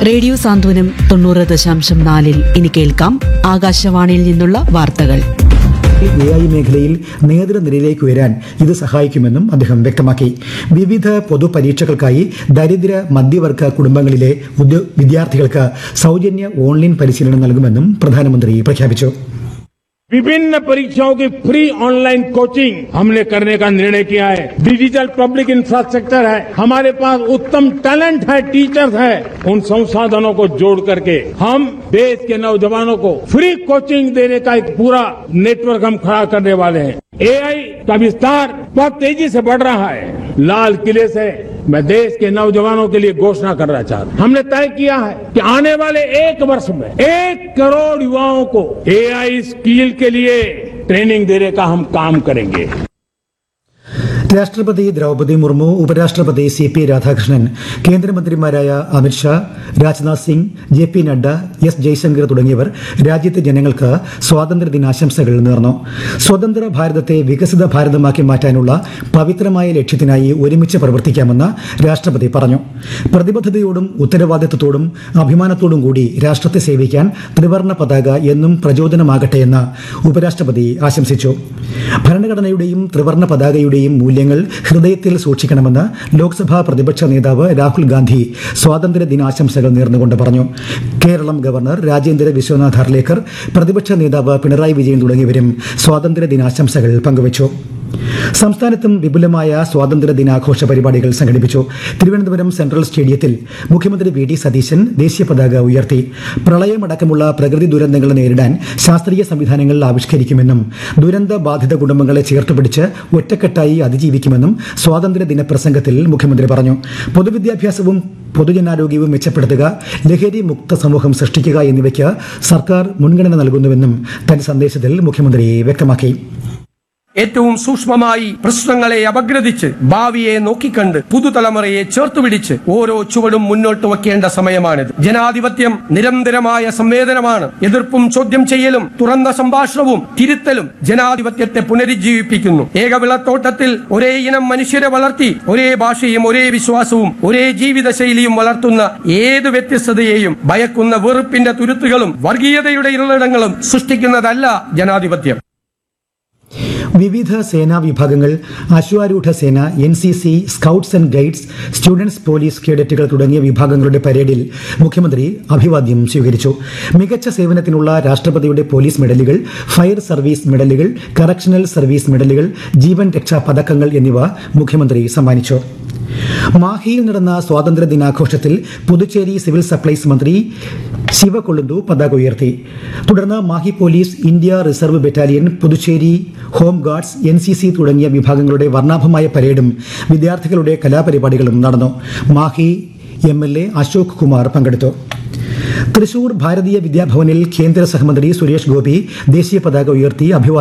radio സാന്ത്വനം തൊണ്ണൂറ് ദശാംശം നാലിൽ ഇനി കേൾക്കാം ആകാശവാണിയിൽ നിന്നുള്ള വാർത്തകൾ എ ഐ മേഖലയിൽ നേതൃനിരയിലേക്ക് ഉയരാൻ ഇത് സഹായിക്കുമെന്നും അദ്ദേഹം വ്യക്തമാക്കി വിവിധ പൊതുപരീക്ഷകൾക്കായി ദരിദ്ര മധ്യവർഗ കുടുംബങ്ങളിലെ ഉദ്യോ- വിദ്യാർത്ഥികൾക്ക് സൗജന്യ ഓൺലൈൻ പരിശീലനം നൽകുമെന്നും പ്രധാനമന്ത്രി പ്രഖ്യാപിച്ചു विभिन्न परीक्षाओं की फ्री ऑनलाइन कोचिंग हमने करने का निर्णय किया है डिजिटल पब्लिक इंफ्रास्ट्रक्चर है हमारे पास उत्तम टैलेंट है टीचर्स है उन संसाधनों को जोड़ करके हम देश के नौजवानों को फ्री कोचिंग देने का एक पूरा नेटवर्क हम खड़ा करने वाले हैं एआई का विस्तार बहुत तेजी से बढ़ रहा है लाल किले से मैं देश के नौजवानों के लिए घोषणा करना चाहता हूं हमने तय किया है कि आने वाले एक वर्ष में एक करोड़ युवाओं को एआई स्किल के लिए ट्रेनिंग देने का हम काम करेंगे രാഷ്ട്രപതി ദ്രൗപദി മുർമു ഉപരാഷ്ട്രപതി സി പി രാധാകൃഷ്ണൻ കേന്ദ്രമന്ത്രിമാരായ Amit Shah Rajnath Singh J P Nadda S Jaishankar തുടങ്ങിയവർ രാജ്യത്തെ ജനങ്ങൾക്ക് സ്വാതന്ത്ര്യ ദിനാശംസകൾ നേർന്നു സ്വതന്ത്ര ഭാരതത്തെ വികസിത ഭാരതമാക്കി മാറ്റാനുള്ള പവിത്രമായ ലക്ഷ്യത്തിനായി ഒരുമിച്ച് പ്രവർത്തിക്കാമെന്ന് രാഷ്ട്രപതി പറഞ്ഞു പ്രതിബദ്ധതയോടും ഉത്തരവാദിത്തത്തോടും അഭിമാനത്തോടും കൂടി രാഷ്ട്രത്തെ സേവിക്കാൻ ത്രിവർണ പതാക എന്നും പ്രചോദനമാകട്ടെ എന്ന് ഉപരാഷ്ട്രപതി ആശംസിച്ചു ഭരണഘടനയുടെയും ത്രിവർണ പതാകയുടെയും മൂല്യങ്ങൾ ഹൃദയത്തിൽ സൂക്ഷിക്കണമെന്ന് ലോക്സഭാ പ്രതിപക്ഷ നേതാവ് രാഹുൽ ഗാന്ധി സ്വാതന്ത്ര്യ ദിനാശംസകൾ നേർന്നുകൊണ്ട് പറഞ്ഞു കേരളം ഗവർണർ രാജേന്ദ്ര വിശ്വനാഥ് ഹർലേക്കർ പ്രതിപക്ഷ നേതാവ് പിണറായി വിജയൻ തുടങ്ങിയവരും സ്വാതന്ത്ര്യ ദിനാശംസകൾ പങ്കുവച്ചു സംസ്ഥാനത്തും വിപുലമായ സ്വാതന്ത്ര്യ ദിനാഘോഷ പരിപാടികൾ സംഘടിപ്പിച്ചു തിരുവനന്തപുരം സെൻട്രൽ സ്റ്റേഡിയത്തിൽ മുഖ്യമന്ത്രി വി ഡി സതീശൻ ദേശീയ പതാക ഉയർത്തി പ്രളയമടക്കമുള്ള പ്രകൃതി ദുരന്തങ്ങൾ നേരിടാൻ ശാസ്ത്രീയ സംവിധാനങ്ങൾ ആവിഷ്കരിക്കുമെന്നും ദുരന്ത ബാധിത കുടുംബങ്ങളെ ചേർത്തുപിടിച്ച് ഒറ്റക്കെട്ടായി അതിജീവിക്കുമെന്നും സ്വാതന്ത്ര്യ ദിന പ്രസംഗത്തിൽ മുഖ്യമന്ത്രി പറഞ്ഞു പൊതുവിദ്യാഭ്യാസവും പൊതുജനാരോഗ്യവും മെച്ചപ്പെടുത്തുക ലഹരി മുക്ത സമൂഹം സൃഷ്ടിക്കുക എന്നിവയ്ക്ക് സർക്കാർ മുൻഗണന നൽകുന്നുവെന്നും തന്റെ സന്ദേശത്തിൽ മുഖ്യമന്ത്രി വ്യക്തമാക്കി ഏറ്റവും സൂക്ഷ്മമായി പ്രശ്നങ്ങളെ അപഗ്രഥിച്ച് ഭാവിയെ നോക്കിക്കണ്ട് പുതുതലമുറയെ ചേർത്തുപിടിച്ച് ഓരോ ചുവടും മുന്നോട്ട് വെക്കേണ്ട സമയമാണിത് ജനാധിപത്യം നിരന്തരമായ സംവേദനമാണ് എതിർപ്പും ചോദ്യം ചെയ്യലും തുറന്ന സംഭാഷണവും തിരുത്തലും ജനാധിപത്യത്തെ പുനരുജ്ജീവിപ്പിക്കുന്നു ഏകവിളത്തോട്ടത്തിൽ ഒരേ ഇനം മനുഷ്യരെ വളർത്തി ഒരേ ഭാഷയും ഒരേ വിശ്വാസവും ഒരേ ജീവിതശൈലിയും വളർത്തുന്ന ഏത് വ്യത്യസ്തതയെയും ഭയക്കുന്ന വെറുപ്പിന്റെ തുരുത്തുകളും വർഗീയതയുടെ ഇരുളിടങ്ങളും സൃഷ്ടിക്കുന്നതല്ല ജനാധിപത്യം വിവിധ സേനാ വിഭാഗങ്ങൾ അശ്വാരൂഢ സേന N C C scouts and guides students police കേഡറ്റുകൾ തുടങ്ങിയ വിഭാഗങ്ങളുടെ പരേഡിൽ മുഖ്യമന്ത്രി അഭിവാദ്യം സ്വീകരിച്ചു മികച്ച സേവനത്തിനുള്ള രാഷ്ട്രപതിയുടെ പോലീസ് മെഡലുകൾ ഫയർ സർവീസ് മെഡലുകൾ കറക്ഷണൽ സർവീസ് മെഡലുകൾ ജീവൻ രക്ഷാ പതക്കങ്ങൾ എന്നിവ മുഖ്യമന്ത്രി സമ്മാനിച്ചു മാഹിയിൽ നടന്ന സ്വാതന്ത്ര്യ ദിനാഘോഷത്തിൽ പുതുച്ചേരി സിവിൽ സപ്ലൈസ് മന്ത്രി ശിവകൊളുന്തു പതാക ഉയർത്തി തുടർന്ന് Mahe police India reserve battalion Puducherry home guards N C C തുടങ്ങിയ വിഭാഗങ്ങളുടെ വർണ്ണാഭമായ പരേഡും വിദ്യാർത്ഥികളുടെ കലാപരിപാടികളും നടന്നു Mahe M L A Ashok Kumar പങ്കെടുത്തു തൃശൂർ ഭാരതീയ വിദ്യാഭവനിൽ കേന്ദ്ര സഹമന്ത്രി സുരേഷ് ഗോപി ദേശീയ പതാക ഉയർത്തി അഭിവാദ്യം